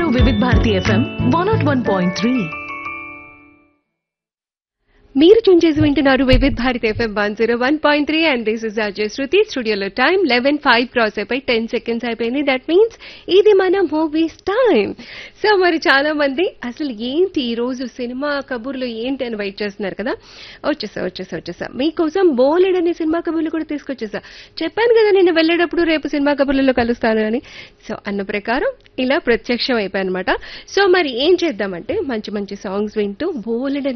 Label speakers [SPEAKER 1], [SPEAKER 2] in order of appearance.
[SPEAKER 1] వివిధ Bharati FM one naught one point three
[SPEAKER 2] మీరు tune చేసి వింటున్నారు Vividh Bharat FM one zero one point three and this is Ajay Shruti స్టూడియోలో time eleven five cross అయిపోయి ten seconds అయిపోయింది that means ఇది మన మూవీస్ టైం సో మరి చాలా మంది అసలు ఏంటి ఈ రోజు సినిమా కబుర్లు ఏంటి అని వెయిట్ చేస్తున్నారు కదా వచ్చేసా వచ్చేసా వచ్చేసా మీకోసం బోలెడ్ అనే సినిమా కబుర్లు కూడా తీసుకొచ్చేసా చెప్పాను కదా నేను వెళ్ళేటప్పుడు రేపు సినిమా కబుర్లలో కలుస్తాను అని సో అన్న ప్రకారం ఇలా ప్రత్యక్షం అయిపోయానమాట సో మరి ఏం చేద్దామంటే మంచి మంచి సాంగ్స్ వింటూ బోలెడ్